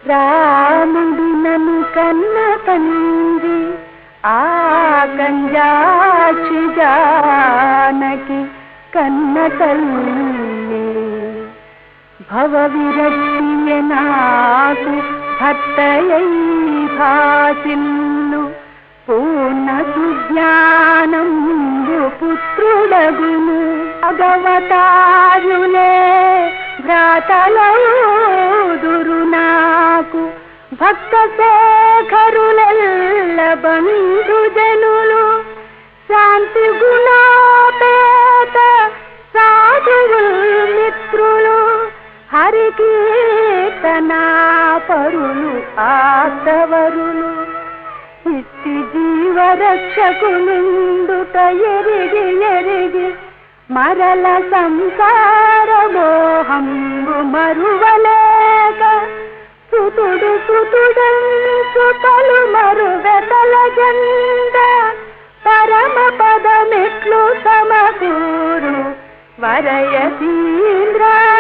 రాముడు నన్ను కన్న తండ్రి ఆ కంజాక్షి జానకి కన్న తల్లి భవ విరక్తియ నాకు భర్తయై భాసిల్లు పూర్ణ సుజ్ఞానం పుత్రుడగును భగవతారులే భ్రాతలౌదురు నాకు భక్త శేఖరులెల్ల బంధుజనులు శాంతి గుణాపేత సాధువుల్ మిత్రులు హరికీర్తనా పరులు ఆస్తవరులు ఇట్టి జీవరక్షకునుండుట ఎరిగి ఎరిగి మరల సంసార మోహంబు మరువలేక సుతుడు సుతుడంచు పలు మరువెతల జంద పరమ పదమెట్లు సమకూరు వరయతీంద్ర